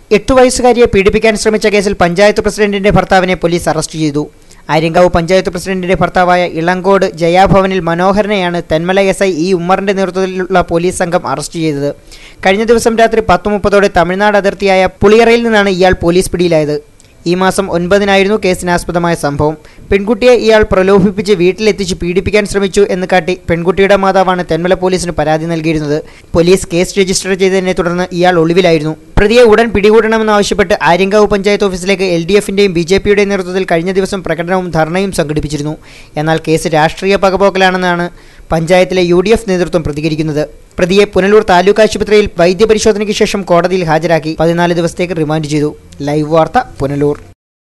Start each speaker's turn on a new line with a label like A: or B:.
A: എട്ടു വയസ്സുകാരിയെ പീഡിപ്പിക്കാൻ ശ്രമിച്ച കേസിൽ പഞ്ചായത്ത് പ്രസിഡന്റിന്റെ ഭർത്താവിനെ പോലീസ് അറസ്റ്റ് ചെയ്തു ആര്യങ്കാവ് പഞ്ചായത്ത് പ്രസിഡന്റിന്റെ ഭർത്താവായ ഇളങ്കോട് ജയാഭവനിൽ മനോഹരനെയാണ് തെന്മല എസ് ഐ ഇ ഉമ്മറിന്റെ നേതൃത്വത്തിലുള്ള പോലീസ് സംഘം അറസ്റ്റ് ചെയ്തത് കഴിഞ്ഞ ദിവസം രാത്രി പത്ത് മുപ്പതോടെ തമിഴ്നാട് അതിർത്തിയായ പുളിയറയിൽ നിന്നാണ് ഇയാൾ പോലീസ് പിടിയിലായത് ഈ മാസം ഒൻപതിനായിരുന്നു കേസിനാസ്പദമായ സംഭവം പെൺകുട്ടിയെ ഇയാൾ പ്രലോഭിപ്പിച്ച് വീട്ടിലെത്തിച്ച് പീഡിപ്പിക്കാൻ ശ്രമിച്ചു എന്ന് കാട്ടി പെൺകുട്ടിയുടെ മാതാവാണ് തെന്മല പോലീസിന് പരാതി നൽകിയിരുന്നത് പോലീസ് കേസ് രജിസ്റ്റർ ചെയ്തതിനെ തുടർന്ന് ഇയാൾ ഒളിവിലായിരുന്നു പ്രതിയെ ഉടൻ പിടികൂടണമെന്നാവശ്യപ്പെട്ട് ആര്യങ്കാവ് പഞ്ചായത്ത് ഓഫീസിലേക്ക് എൽ ഡി എഫിന്റെയും ബി ജെ പിയുടെയും നേതൃത്വത്തിൽ കഴിഞ്ഞ ദിവസം പ്രകടനവും ധർണയും സംഘടിപ്പിച്ചിരുന്നു എന്നാൽ കേസ് രാഷ്ട്രീയ പകപോക്കലാണെന്നാണ് പഞ്ചായത്തിലെ യു ഡി എഫ് നേതൃത്വം പ്രതികരിക്കുന്നത് പ്രതിയെ പുനലൂർ താലൂക്ക് ആശുപത്രിയിൽ വൈദ്യപരിശോധനയ്ക്ക് ശേഷം കോടതിയിൽ ഹാജരാക്കി പതിനാല് ദിവസത്തേക്ക് റിമാൻഡ് ചെയ്തു ലൈവ് വാർത്ത പുനലൂർ